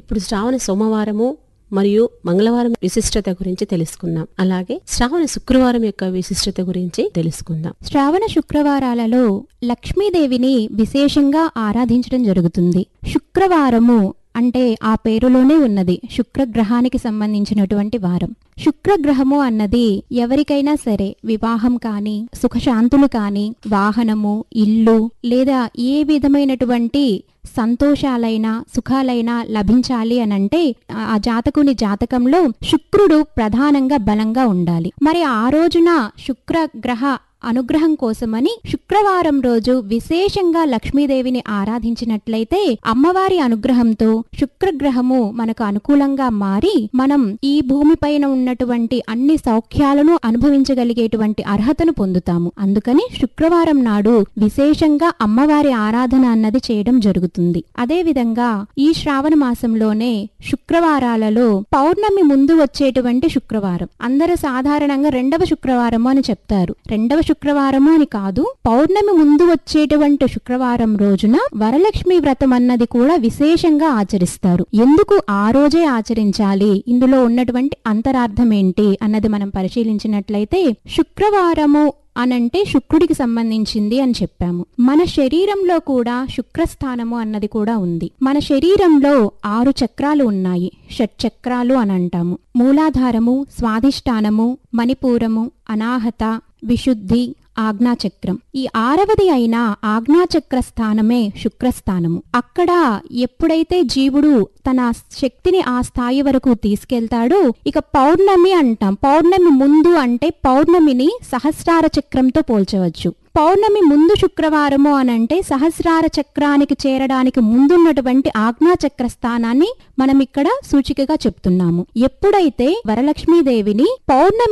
ఇప్పుడు శ్రావణ సోమవారము మరియు మంగళవారం విశిష్టత గురించి తెలుసుకుందాం అలాగే శ్రావణ శుక్రవారం యొక్క విశిష్టత గురించి తెలుసుకుందాం శ్రావణ శుక్రవారాలలో లక్ష్మీదేవిని విశేషంగా ఆరాధించడం జరుగుతుంది శుక్రవారము అంటే ఆ పేరులోనే ఉన్నది శుక్రగ్రహానికి సంబంధించినటువంటి వారం శుక్రగ్రహము అన్నది ఎవరికైనా సరే వివాహం కానీ సుఖశాంతులు కానీ వాహనము ఇల్లు లేదా ఏ విధమైనటువంటి సంతోషాలైనా సుఖాలైనా లభించాలి అనంటే ఆ జాతకుని జాతకంలో శుక్రుడు ప్రధానంగా బలంగా ఉండాలి మరి ఆ రోజున శుక్ర గ్రహ అనుగ్రహం కోసమని శుక్రవారం రోజు విశేషంగా లక్ష్మీదేవిని ఆరాధించినట్లయితే అమ్మవారి అనుగ్రహంతో శుక్రగ్రహము మనకు అనుకూలంగా మారి మనం ఈ భూమిపైన ఉన్నటువంటి అన్ని సౌఖ్యాలను అనుభవించగలిగేటువంటి అర్హతను పొందుతాము అందుకని శుక్రవారం నాడు విశేషంగా అమ్మవారి ఆరాధన అన్నది చేయడం జరుగుతుంది అదే విధంగా ఈ శ్రావణ మాసంలోనే శుక్రవారాలలో పౌర్ణమి ముందు వచ్చేటువంటి శుక్రవారం అందరూ సాధారణంగా రెండవ శుక్రవారము అని చెప్తారు రెండవ శుక్రవారము అని కాదు పౌర్ణమి ముందు వచ్చేటువంటి శుక్రవారం రోజున వరలక్ష్మి వ్రతం అన్నది కూడా విశేషంగా ఆచరిస్తారు ఎందుకు ఆ రోజే ఆచరించాలి ఇందులో ఉన్నటువంటి అంతరార్థం ఏంటి అన్నది మనం పరిశీలించినట్లయితే శుక్రవారము అనంటే శుక్రుడికి సంబంధించింది అని చెప్పాము మన శరీరంలో కూడా శుక్రస్థానము అన్నది కూడా ఉంది మన శరీరంలో ఆరు చక్రాలు ఉన్నాయి షట్ చక్రాలు అని అంటాము మూలాధారము స్వాధిష్టానము మణిపూరము అనాహత విశుద్ధి ఆజ్ఞాచక్రం ఈ ఆరవది అయిన ఆజ్ఞాచక్ర స్థానమే శుక్రస్థానము అక్కడ ఎప్పుడైతే జీవుడు తన శక్తిని ఆ స్థాయి వరకు తీసుకెళ్తాడో ఇక పౌర్ణమి అంటాం పౌర్ణమి ముందు అంటే పౌర్ణమిని సహస్రార చక్రంతో పోల్చవచ్చు పౌర్ణమి ముందు శుక్రవారము అనంటే సహస్రార చక్రానికి చేరడానికి ముందున్నటువంటి ఆజ్ఞాచక్ర స్థానాన్ని మనం ఇక్కడ సూచికగా చెప్తున్నాము ఎప్పుడైతే వరలక్ష్మీదేవిని పౌర్ణమి